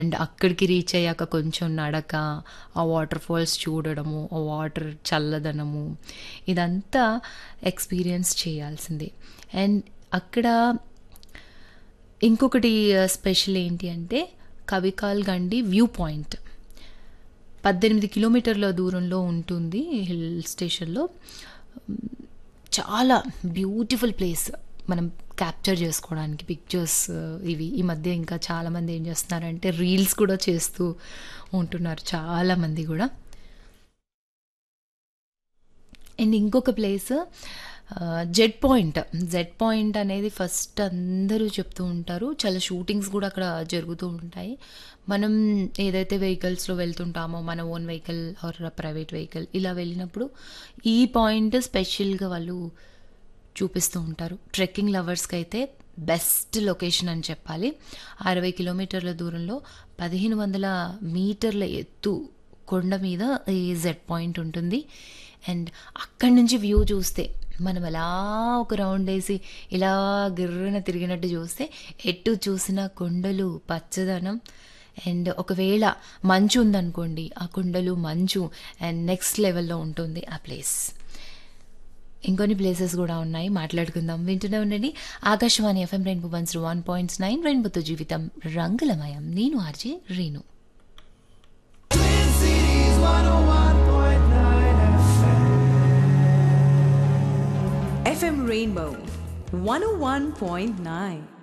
And అక్కడికి reach అయ్యాక కొంచెం నడక, ఆ వాటర్ ఫాల్స్ చూడడము, ఆ వాటర్ చల్లదనము ఇదంతా ఎక్స్‌పీరియన్స్ చేయాల్సిందే. అండ్ అక్కడ ఇంకొకటి స్పెషల్ ఏంటి అంటే కవికాల్ గండి వ్యూ పాయింట్. 18 కిలోమీటర్ల దూరంలో ఉంటుంది హిల్ స్టేషన్‌లో. చాలా బ్యూటిఫుల్ ప్లేస్. మనం క్యాప్చర్ చేసుకోవడానికి పిక్చర్స్ ఇవి. ఈ మధ్య ఇంకా చాలామంది ఏం చేస్తున్నారంటే రీల్స్ కూడా చేస్తూ ఉంటున్నారు చాలామంది గూడా. అండ్ ఇంకొక place ah, Z point. Z point అనేది ఫస్ట్ అందరూ చెప్తూ ఉంటారు. చాలా షూటింగ్స్ గూడా అక్కడ జరుగుతూ ఉంటాయి. మనం ఏదైతే వెహికల్స్‌లో వెళ్తుంటామో మన own vehicle or private vehicle ఇలా వెళ్ళినప్పుడు ఈ పాయింట్ స్పెషల్‌గా వాళ్ళు చూపిస్తూ ఉంటారు. ట్రెక్కింగ్ లవర్స్‌కైతే బెస్ట్ లొకేషన్ అని చెప్పాలి. 60 కిలోమీటర్ల దూరంలో 1500 మీటర్ల ఎత్తు కొండ మీద ఈ జెడ్ పాయింట్ ఉంటుంది. అండ్ అక్కడి నుంచి వ్యూ చూస్తే మనం అలా ఒక రౌండేసి ఇలా గిర్రున తిరిగినట్టు చూస్తే ఎటు చూసినా కొండలు, పచ్చదనం అండ్ ఒకవేళ మంచు ఉందనుకోండి ఆ కొండలు, మంచు అండ్ నెక్స్ట్ లెవెల్‌లో ఉంటుంది ఆ ప్లేస్. ఇంకొన్ని ప్లేసెస్ గూడా ఉన్నాయి. మాట్లాడుకుందాం. వింటూనే ఉండండి. ఆకాశవాణి ఎఫ్ఎం రెయిన్బో 101.9 రెయిన్బోతో జీవితం రంగులమయం. నేను ఆర్‌జే రీను. FM Rainbow 101.9